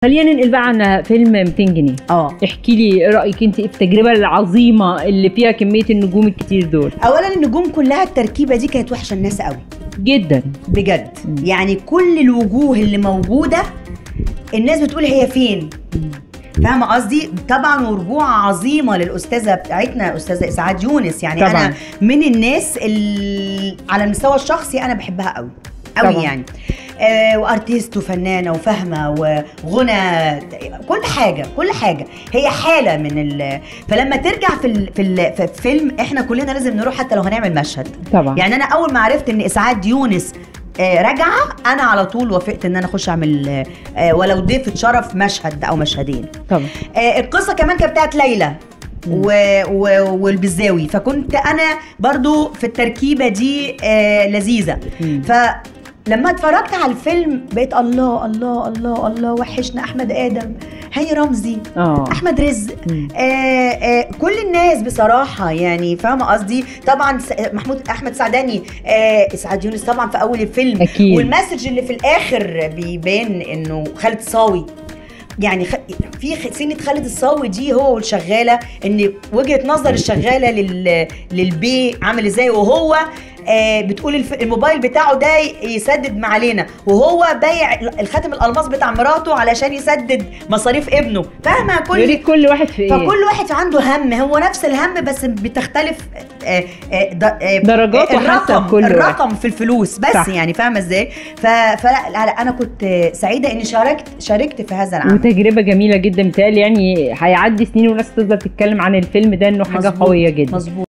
خلينا ننقل بقى عن فيلم 200 جنيه اه احكي لي رايك انت ايه في التجربه العظيمه اللي فيها كميه النجوم الكتير دول اولا النجوم كلها التركيبه دي كانت وحشه الناس قوي جدا بجد مم. يعني كل الوجوه اللي موجوده الناس بتقول هي فين فاهمه قصدي طبعا ورجوع عظيمه للاستاذه بتاعتنا استاذه اسعاد يونس يعني طبعاً. انا من الناس اللي على المستوى الشخصي انا بحبها قوي قوي طبعاً. يعني آه وارتيست وفنانه وفاهمه وغنى كل حاجه كل حاجه هي حاله من ال... فلما ترجع في ال... في, ال... في الفيلم احنا كلنا لازم نروح حتى لو هنعمل مشهد طبعا يعني انا اول ما عرفت ان اسعاد يونس آه، راجعه انا على طول وافقت ان انا اخش اعمل آه، آه، ولو ضيفه شرف مشهد او مشهدين طبعا آه، القصه كمان كانت بتاعت ليلى و... و... والبزاوي فكنت انا برضو في التركيبه دي آه لذيذه مم. فلما اتفرجت على الفيلم بقيت الله الله الله الله وحشنا احمد ادم هاني رمزي اه احمد رزق مم. آه آه كل الناس بصراحه يعني فاهمه قصدي طبعا س- محمود احمد سعداني آه اسعاد يونس طبعا في اول الفيلم أكيد. والمسج اللي في الاخر بيبان انه خالد صاوي يعني خ... في خ- سنة خالد الصاوي دي هو والشغالة ان وجهة نظر الشغالة لل... للبي عامل ازاي وهو آه بتقول الف... الموبايل بتاعه ده يسدد ما علينا وهو بايع الخاتم الالماس بتاع مراته علشان يسدد مصاريف ابنه فاهمه كل يوريك كل واحد في ايه فكل واحد عنده هم هو نفس الهم بس بتختلف آه، آه، د- آه، درجاته حسب الرقم كل واحد. الرقم في الفلوس بس صح. يعني فاهمه ازاي ف- فلا لا لا، انا كنت سعيده اني شاركت شاركت في هذا العمل وتجربه جميله جدا متهيألي يعني هيعدي سنين والناس تفضل تتكلم عن الفيلم ده انه حاجه مظبوط، قويه جدا مظبوط